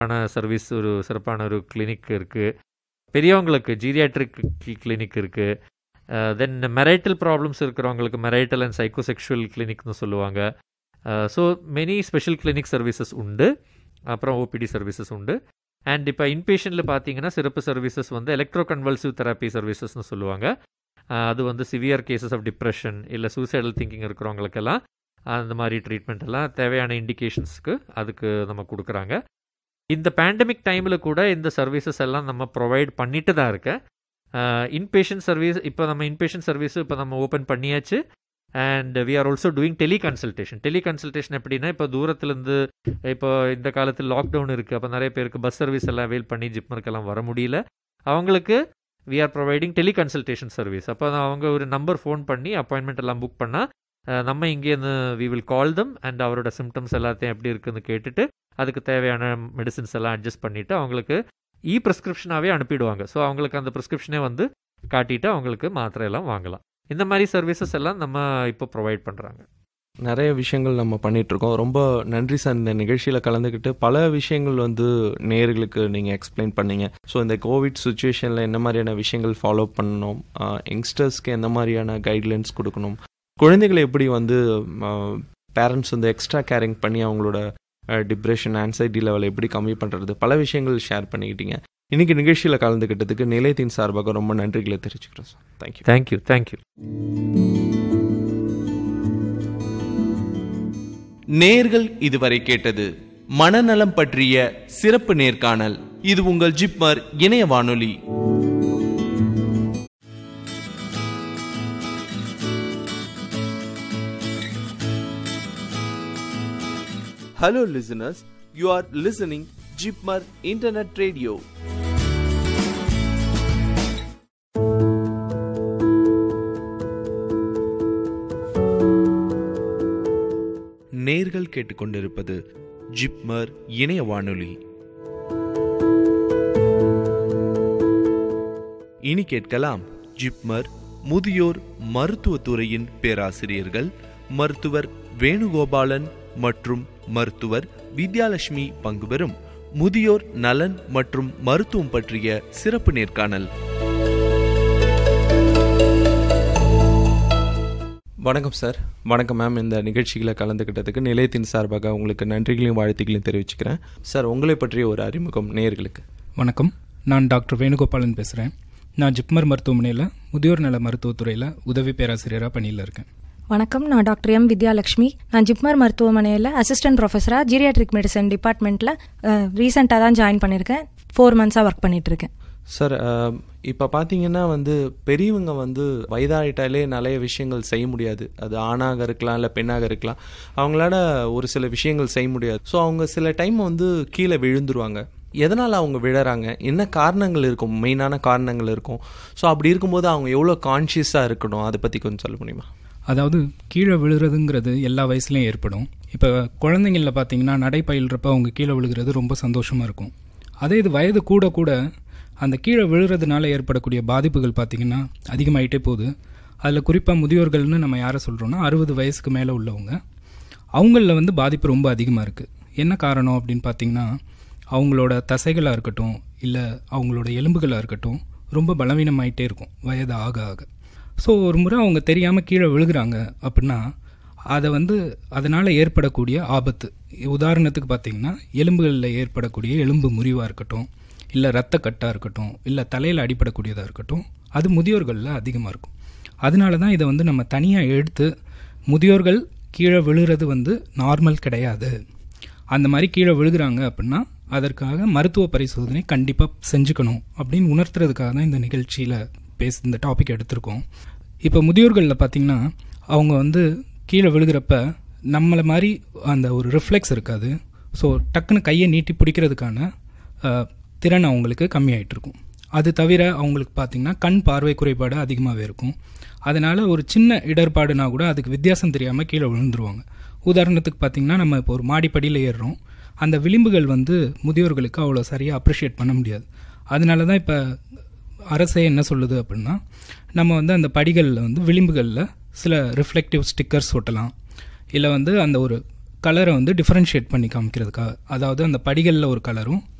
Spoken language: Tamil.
ஆன சர்வீஸ் ஒரு சிறப்பான ஒரு கிளினிக் இருக்குது பெரியவங்களுக்கு ஜீரியாட்ரிக் கிளினிக் இருக்குது தென் மெரைட்டல் ப்ராப்ளம்ஸ் இருக்கிறவங்களுக்கு மெரைட்டல் அண்ட் சைக்கோசெக்ஷுவல் கிளினிக்னு சொல்லுவாங்க so many special clinic services உண்டு அப்புறம் ஓபிடி சர்வீசஸ் உண்டு அண்ட் இப்போ இன்பேஷனில் பார்த்தீங்கன்னா சிறப்பு சர்வீசஸ் வந்து எலக்ட்ரோ கன்வல்சிவ் தெரப்பி சர்வீசஸ்னு சொல்லுவாங்க அஹ் அது வந்து சிவியர் கேசஸ் ஆஃப் டிப்ரெஷன் இல்லை சூசைடல் திங்கிங் இருக்கிறவங்களுக்கெல்லாம் அந்த மாதிரி ட்ரீட்மெண்ட் எல்லாம் தேவையான இண்டிகேஷன்ஸ்க்கு அதுக்கு நம்ம கொடுக்குறாங்க இந்த பேண்டமிக் டைமில் கூட இந்த சர்வீசஸ் எல்லாம் நம்ம ப்ரொவைட் பண்ணிட்டு தான் இருக்கேன் இன்பேஷன் சர்வீஸ் இப்போ நம்ம இன்பேஷன் சர்வீஸ் இப்போ நம்ம ஓப்பன் பண்ணியாச்சு and we are also doing teleconsultation teleconsultation எப்படின்னா இப்போ தூரத்துலேருந்து இப்போ இந்த காலத்தில் லாக்டவுன் இருக்குது அப்போ நிறைய பேருக்கு பஸ் சர்வீஸ் எல்லாம் அவைல் பண்ணி ஜிப்மருக்கெல்லாம் வர முடியல அவங்களுக்கு we are providing teleconsultation service அப்போ அவங்க ஒரு நம்பர் ஃபோன் பண்ணி அப்பாயின்மெண்ட் எல்லாம் புக் பண்ணால் நம்ம இங்கேருந்து we will call them and அவரோட சிம்டம்ஸ் எல்லாத்தையும் எப்படி இருக்குன்னு கேட்டுட்டு அதுக்கு தேவையான மெடிசின்ஸ் எல்லாம் அட்ஜஸ்ட் பண்ணிவிட்டு அவங்களுக்கு இ ப்ரிஸ்கிரிப்ஷனாகவே அனுப்பிடுவாங்க ஸோ அவங்களுக்கு அந்த ப்ரிஸ்கிரிப்ஷனே வந்து காட்டிட்டு அவங்களுக்கு மாத்திரை எல்லாம் வாங்கலாம் இந்த மாதிரி சர்வீசஸ் எல்லாம் நம்ம இப்போ ப்ரொவைட் பண்ணுறாங்க நிறைய விஷயங்கள் நம்ம பண்ணிட்டு இருக்கோம் ரொம்ப நன்றி சார் இந்த நிகழ்ச்சியில் கலந்துக்கிட்டு பல விஷயங்கள் வந்து நேர்களுக்கு நீங்கள் எக்ஸ்பிளைன் பண்ணீங்க ஸோ இந்த கோவிட் சுச்சுவேஷனில் என்ன மாதிரியான விஷயங்கள் ஃபாலோ பண்ணணும் யங்ஸ்டர்ஸ்க்கு எந்த மாதிரியான கைட்லைன்ஸ் கொடுக்கணும் குழந்தைகளை எப்படி வந்து பேரண்ட்ஸ் வந்து எக்ஸ்ட்ரா கேரிங் பண்ணி அவங்களோட டிப்ரெஷன் ஆன்சைட்டி லெவலை எப்படி கம்மி பண்ணுறது பல விஷயங்கள் ஷேர் பண்ணிக்கிட்டீங்க இன்னைக்கு நிகழ்ச்சியில் கலந்துக்கிட்டதுக்கு நிலையத்தின் சார்பாக ரொம்ப நன்றிகளை தெரிவிச்சுக்கிறோம் சார் தேங்க்யூ தேங்க்யூ தேங்க்யூ நேர்கள் இதுவரை கேட்டது மனநலம் பற்றிய சிறப்பு நேர்காணல் இது உங்கள் ஜிப்மர் இணைய வானொலி Hello listeners, you are listening Jipmar Internet Radio. நேர்கள் கேட்டுக்கொண்டிருப்பது ஜிப்மர் இணைய வானொலி இனி கேட்கலாம் ஜிப்மர் முதியோர் மருத்துவத்துறையின் பேராசிரியர்கள் மருத்துவர் வேணுகோபாலன் மற்றும் மருத்துவர் வித்யாலட்சுமி பங்கு பெறும் முதியோர் நலன் மற்றும் மருத்துவம் பற்றிய சிறப்பு நேர்காணல் வணக்கம் சார் வணக்கம் மேம் இந்த நிகழ்ச்சிகளை கலந்துக்கிட்டதுக்கு நிலையத்தின் சார்பாக உங்களுக்கு நன்றிகளையும் வாழ்த்துக்களையும் தெரிவிச்சுக்கிறேன் சார் உங்களை பற்றிய ஒரு அறிமுகம் நேயர்களுக்கு வணக்கம் நான் டாக்டர் வேணுகோபாலன் பேசுகிறேன் நான் ஜிப்மர் மருத்துவமனையில் முதியோர் நல மருத்துவத்துறையில் உதவி பேராசிரியராக பணியில் இருக்கேன் வணக்கம் நான் டாக்டர் எம் வித்யாலட்சுமி நான் ஜிப்மர் மருத்துவமனையில் அசிஸ்டன்ட் ப்ரொஃபஸராக ஜீரியாட்ரிக் மெடிசன் டிபார்ட்மெண்ட்டில் ரீசெண்டாக தான் ஜாயின் பண்ணியிருக்கேன் ஃபோர் மந்த்ஸாக ஒர்க் பண்ணிட்டு இருக்கேன் சார் இப்போ பார்த்தீங்கன்னா வந்து பெரியவங்க வந்து வயதாயிட்டாலே நிறைய விஷயங்கள் செய்ய முடியாது அது ஆணாக இருக்கலாம் இல்லை பெண்ணாக இருக்கலாம் அவங்களால ஒரு சில விஷயங்கள் செய்ய முடியாது ஸோ அவங்க சில டைம் வந்து கீழே விழுந்துருவாங்க எதனால் அவங்க விழறாங்க என்ன காரணங்கள் இருக்கும் மெயினான காரணங்கள் இருக்கும் ஸோ அப்படி இருக்கும்போது அவங்க எவ்வளோ கான்ஷியஸாக இருக்கணும் அதை பற்றி கொஞ்சம் சொல்ல முடியுமா அதாவது கீழே விழுறதுங்கிறது எல்லா வயசுலையும் ஏற்படும் இப்போ குழந்தைங்களில் பார்த்தீங்கன்னா நடை பயில்றப்ப அவங்க கீழே விழுகிறது ரொம்ப சந்தோஷமாக இருக்கும் அதே இது வயது கூட கூட அந்த கீழே விழுறதுனால ஏற்படக்கூடிய பாதிப்புகள் பார்த்திங்கன்னா அதிகமாயிட்டே போகுது அதில் குறிப்பாக முதியோர்கள்னு நம்ம யாரை சொல்கிறோன்னா அறுபது வயசுக்கு மேலே உள்ளவங்க அவங்களில் வந்து பாதிப்பு ரொம்ப அதிகமாக இருக்குது என்ன காரணம் அப்படின்னு பார்த்தீங்கன்னா அவங்களோட தசைகளாக இருக்கட்டும் இல்லை அவங்களோட எலும்புகளாக இருக்கட்டும் ரொம்ப பலவீனமாயிட்டே இருக்கும் வயது ஆக ஆக ஸோ ஒரு முறை அவங்க தெரியாமல் கீழே விழுகிறாங்க அப்படின்னா அதை வந்து அதனால் ஏற்படக்கூடிய ஆபத்து உதாரணத்துக்கு பார்த்தீங்கன்னா எலும்புகளில் ஏற்படக்கூடிய எலும்பு முறிவாக இருக்கட்டும் இல்லை ரத்த கட்டாக இருக்கட்டும் இல்லை தலையில் அடிப்படக்கூடியதாக இருக்கட்டும் அது முதியோர்களில் அதிகமாக இருக்கும் அதனால தான் இதை வந்து நம்ம தனியாக எடுத்து முதியோர்கள் கீழே விழுகிறது வந்து நார்மல் கிடையாது அந்த மாதிரி கீழே விழுகிறாங்க அப்படின்னா அதற்காக மருத்துவ பரிசோதனை கண்டிப்பாக செஞ்சுக்கணும் அப்படின்னு உணர்த்துறதுக்காக தான் இந்த நிகழ்ச்சியில் பேச இந்த டாபிக் எடுத்திருக்கோம் இப்போ முதியோர்களில் பார்த்தீங்கன்னா அவங்க வந்து கீழே விழுகிறப்ப நம்மளை மாதிரி அந்த ஒரு ரிஃப்ளெக்ஸ் இருக்காது ஸோ டக்குன்னு கையை நீட்டி பிடிக்கிறதுக்கான திறன் அவங்களுக்கு கம்மியாயிட்டு இருக்கும் அது தவிர அவங்களுக்கு பார்த்தீங்கன்னா கண் பார்வை குறைபாடு அதிகமாகவே இருக்கும் அதனால் ஒரு சின்ன இடர்பாடுனா கூட அதுக்கு வித்தியாசம் தெரியாமல் கீழே விழுந்துருவாங்க உதாரணத்துக்கு பார்த்தீங்கன்னா நம்ம இப்போ ஒரு மாடிப்படியில் ஏறுறோம் அந்த விளிம்புகள் வந்து முதியோர்களுக்கு அவ்வளோ சரியாக அப்ரிஷியேட் பண்ண முடியாது அதனால தான் இப்போ அரசே என்ன சொல்லுது அப்படின்னா நம்ம வந்து அந்த படிகளில் வந்து விளிம்புகளில் சில ரிஃப்ளெக்டிவ் ஸ்டிக்கர்ஸ் ஒட்டலாம் இல்லை வந்து அந்த ஒரு கலரை வந்து டிஃப்ரென்ஷியேட் பண்ணி காமிக்கிறதுக்காக அதாவது அந்த படிகளில் ஒரு கலரும்